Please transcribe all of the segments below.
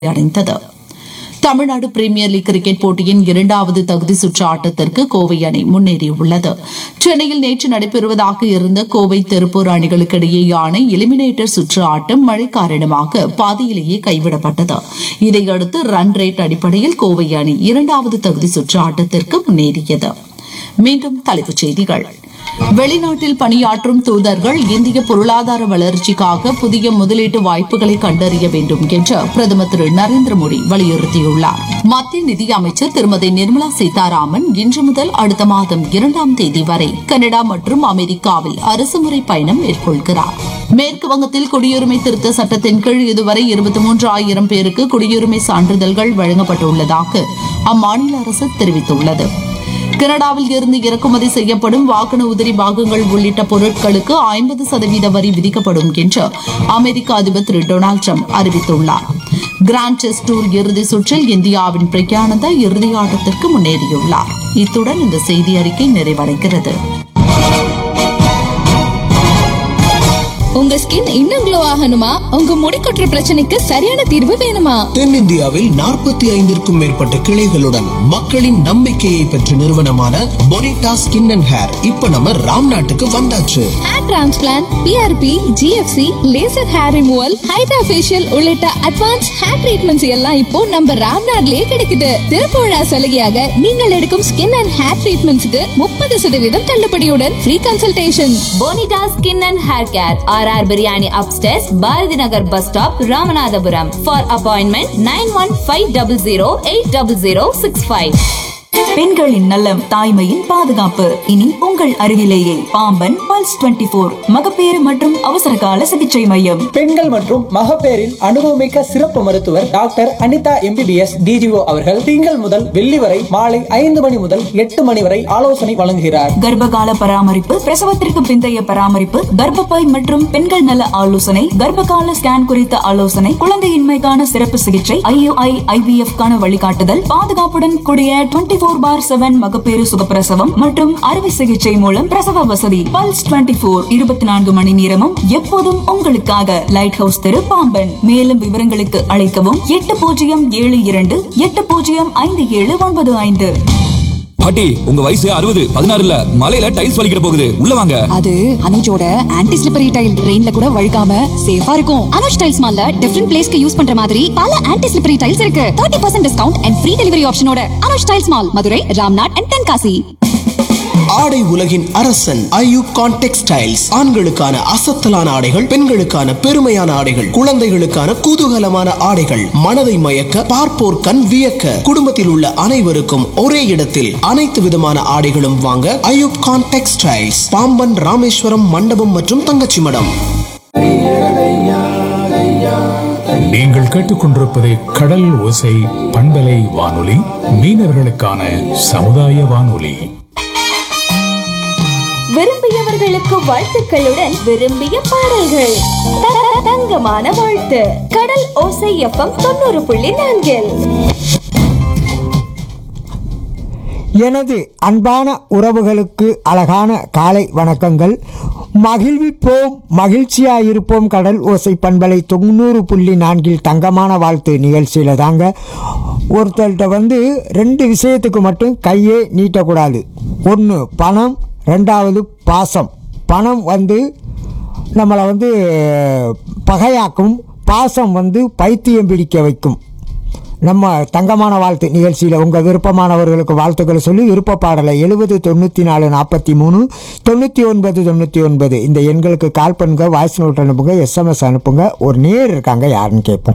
அடைந்தது Tamil Nadu premier league cricket போட்டியின் இரண்டாவது தகுதி சுற்று ஆட்டத்திற்கு கோவை அணி முன்னேறியுள்ளது சென்னையில் நேற்று நடைபெறுவதாக இருந்த கோவை திருப்பூர் அணிகளுக்கு இடையேயான எலிமினேட்டர் சுற்று ஆட்டம் மழை காரணமாக பாதியிலேயே கைவிடப்பட்டது இதையடுத்து ரன் ரேட் அடிப்படையில் கோவை அணி இரண்டாவது தகுதி சுற்று ஆட்டத்திற்கு முன்னேறியது மீண்டும் தலைப்புச் செய்திகள் வெளிநாட்டில் பணியாற்றும் தூதர்கள் இந்திய பொருளாதார வளர்ச்சிக்காக புதிய முதலீட்டு வாய்ப்புகளை கண்டறிய வேண்டும் என்று பிரதமர் திரு நரேந்திர மோடி வலியுறுத்தியுள்ளார் மத்திய நிதி அமைச்சர் திருமதி நிர்மலா சீதாராமன் இன்று முதல் அடுத்த மாதம் இரண்டாம் தேதி வரை கனடா மற்றும் அமெரிக்காவில் அரசுமுறை பயணம் மேற்கொள்கிறார் மேற்கு வங்கத்தில் குடியுரிமை திருத்த சட்டத்தின் கீழ் இதுவரை இருபத்தி மூன்று ஆயிரம் பேருக்கு குடியுரிமை சான்றிதழ்கள் வழங்கப்பட்டுள்ளதாக அம்மாநில அரசு தெரிவித்துள்ளது கனடாவில் இருந்து இறக்குமதி செய்யப்படும் வாகன உதிரி பாகங்கள் உள்ளிட்ட பொருட்களுக்கு ஐம்பது சதவீத வரி விதிக்கப்படும் என்று அமெரிக்க அதிபர் திரு டொனால்டு ட்ரம்ப் அறிவித்துள்ளார் கிராண்ட் செஸ் டூர் இறுதி சுற்றில் இந்தியாவின் பிரக்யானந்தா இறுதி ஆட்டத்திற்கு முன்னேறியுள்ளார் இத்துடன் இந்த செய்தி அறிக்கை நிறைவடைகிறது உங்க ஸ்கின் இன்னும் க்ளோ ஆகணுமா உங்க முடி கொட்டுற பிரச்சனைக்கு சரியான தீர்வு வேணுமா தென்னிந்தியாவில் நாற்பத்தி ஐந்திற்கும் மேற்பட்ட கிளைகளுடன் மக்களின் நம்பிக்கையை பெற்ற நிறுவனமான பொனிட்டா ஸ்கின் அண்ட் ஹேர் இப்ப நம்ம ராம் நாட்டுக்கு வந்தாச்சு hair transplant PRP GFC laser hair removal hydra facial உள்ளிட்ட அட்வான்ஸ் ஹேர் ட்ரீட்மெண்ட்ஸ் எல்லாம் இப்போ நம்ம ராம்நாட்லயே கிடைக்குது திருப்புழா சலுகையாக நீங்கள் எடுக்கும் ஸ்கின் அண்ட் ஹேர் ட்ரீட்மெண்ட்ஸ்க்கு முப்பது சதவீதம் தள்ளுபடியுடன் free consultation Bonita skin and hair care R R biryani upstairs Bharathi Nagar bus stop Ramanathapuram for appointment nine one five double zero eight double zero six five பெண்களின் நலம் தாய்மையின் பாதுகாப்பு இனி உங்கள் அருகிலேயே பாம்பன் பல்ஸ் 24 போர் மகப்பேறு மற்றும் அவசரகால சிகிச்சை மையம் பெண்கள் மற்றும் மகப்பேறின் அனுபவமிக்க சிறப்பு மருத்துவர் டாக்டர் அனிதா எம்பிபிஎஸ் டிஜிஓ அவர்கள் திங்கள் முதல் வெள்ளி வரை மாலை ஐந்து மணி முதல் எட்டு மணி வரை ஆலோசனை வழங்குகிறார் கர்ப்பகால பராமரிப்பு பிரசவத்திற்கு பிந்தைய பராமரிப்பு கர்ப்பப்பை மற்றும் பெண்கள் நல ஆலோசனை கர்ப்பகால ஸ்கேன் குறித்த ஆலோசனை குழந்தையின்மைக்கான சிறப்பு சிகிச்சை ஐயுஐ ஐவிஎஃப் கான வழிகாட்டுதல் பாதுகாப்புடன் கூடிய டுவெண்டி போர் பார் செவன் மகப்பேறு சுகப்பிரசவம் மற்றும் அறுவை சிகிச்சை மூலம் பிரசவ வசதி பல்ஸ் 24 போர் இருபத்தி நான்கு மணி நேரமும் எப்போதும் உங்களுக்காக லைட் ஹவுஸ் தெரு பாம்பன் மேலும் விவரங்களுக்கு அழைக்கவும் எட்டு பூஜ்ஜியம் ஏழு இரண்டு எட்டு பூஜ்ஜியம் ஐந்து ஏழு ஒன்பது ஐந்து பாட்டி உங்க வயசு அறுபது பதினாறுல மலையில டைல்ஸ் வலிக்கிற போகுது உள்ள வாங்க அது அனுஜோட ஆன்டி ஸ்லிப்பரி டைல் ரெயின்ல கூட வழுக்காம சேஃபா இருக்கும் அனுஜ் டைல்ஸ் மால்ல டிஃபரெண்ட் பிளேஸ்க்கு யூஸ் பண்ற மாதிரி பல ஆன்டி ஸ்லிப்பரி டைல்ஸ் இருக்கு 30% percent discount and free delivery ஆப்ஷனோட Anuj tiles mall Madurai Ramnad and Tenkasi ஆடை உலகின் அரசன் ஐயூப் கான் டெக்ஸ்டைல்ஸ் ஆண்களுக்கான அசத்தலான ஆடைகள் பெண்களுக்கான பெருமையான ஆடைகள் குழந்தைகளுக்கான குதூகலமான ஆடைகள் மனதை மயக்க பார்ப்போர் கண் வியக்க குடும்பத்தில் உள்ள அனைவருக்கும் ஒரே இடத்தில் அனைத்து விதமான ஆடைகளும் வாங்க ஐயூப் கான் டெக்ஸ்டைல்ஸ் பாம்பன் ராமேஸ்வரம் மண்டபம் மற்றும் தங்கச்சி மடம் நீங்கள் கேட்டுக்கொண்டிருப்பது கடல் ஓசை பண்பலை வானொலி மீனவர்களுக்கான சமுதாய வானொலி விரும்பியவர்களுக்கு வாழ்த்துக்களுடன் விரும்பிய பாடல்கள் த- த- தங்கமான வாழ்த்து கடல் ஓசை எஃப்எம் தொண்ணூறு புள்ளி நான்கில் எனது அன்பான உறவுகளுக்கு அழகான காலை வணக்கங்கள் மகிழ்விப்போம் மகிழ்ச்சியாயிருப்போம் கடல் ஓசை பண்பலை தொண்ணூறு புள்ளி நான்கில் தங்கமான வாழ்த்து நிகழ்ச்சியில் தாங்க ஒருத்தர்கிட்ட வந்து ரெண்டு விஷயத்துக்கு மட்டும் கையே நீட்டக்கூடாது ஒன்று பணம் ரெண்டாவது பாசம் பணம் வந்து நம்மளை வந்து பகையாக்கும் பாசம் வந்து பைத்தியம் பிடிக்க வைக்கும் நம்ம தங்கமான வாழ்த்து நிகழ்ச்சியில் உங்கள் விருப்பமானவர்களுக்கு வாழ்த்துக்களை சொல்லி விருப்ப பாடலை எழுபது தொண்ணூற்றி நாலு நாற்பத்தி மூணு தொண்ணூற்றி ஒன்பது தொண்ணூற்றி ஒன்பது இந்த எண்களுக்கு கால் பண்ணுங்க வாய்ஸ் நோட் அனுப்புங்க எஸ்எம்எஸ் அனுப்புங்க ஒரு நேர் இருக்காங்க யாருன்னு கேட்போம்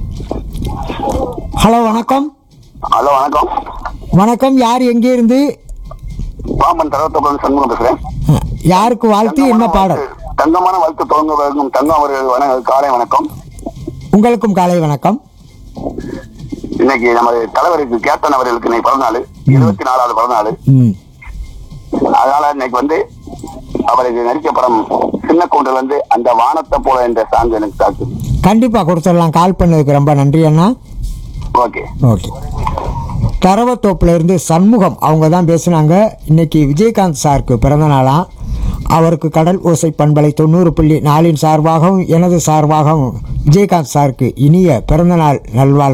ஹலோ வணக்கம் ஹலோ வணக்கம் வணக்கம் யார் எங்கே இருந்து பாம்பன் தரவத்தப்பன் சண்முகம் பேசுறேன் யாருக்கு வாழ்த்து என்ன பாடல் தங்கமான வாழ்த்து தொடங்க வழங்கும் தங்கம் அவர்கள் வணக்கம் காலை வணக்கம் உங்களுக்கும் காலை வணக்கம் இன்னைக்கு நமது தலைவருக்கு கேப்டன் அவர்களுக்கு இன்னைக்கு பிறந்தநாள் இருபத்தி நாலாவது பிறந்தநாள் ம் அதனால இன்னைக்கு வந்து அவருக்கு நடிக்க படம் சின்ன கூண்டில் வந்து அந்த வானத்தை போல என்ற சாங் எனக்கு தாக்கு கண்டிப்பாக கொடுத்துடலாம் கால் பண்ணதுக்கு ரொம்ப நன்றி அண்ணா ஓகே ஓகே தரவத்தோப்புல இருந்து சண்முகம் அவங்க தான் பேசுனாங்க இன்னைக்கு விஜயகாந்த் சாருக்கு பிறந்த நாளாம் அவருக்கு கடல் ஓசை பண்பலை தொண்ணூறு புள்ளி நாலின் சார்பாகவும் எனது சார்பாகவும் விஜயகாந்த் சாருக்கு இனிய பிறந்தநாள் நல்வாழ்த்து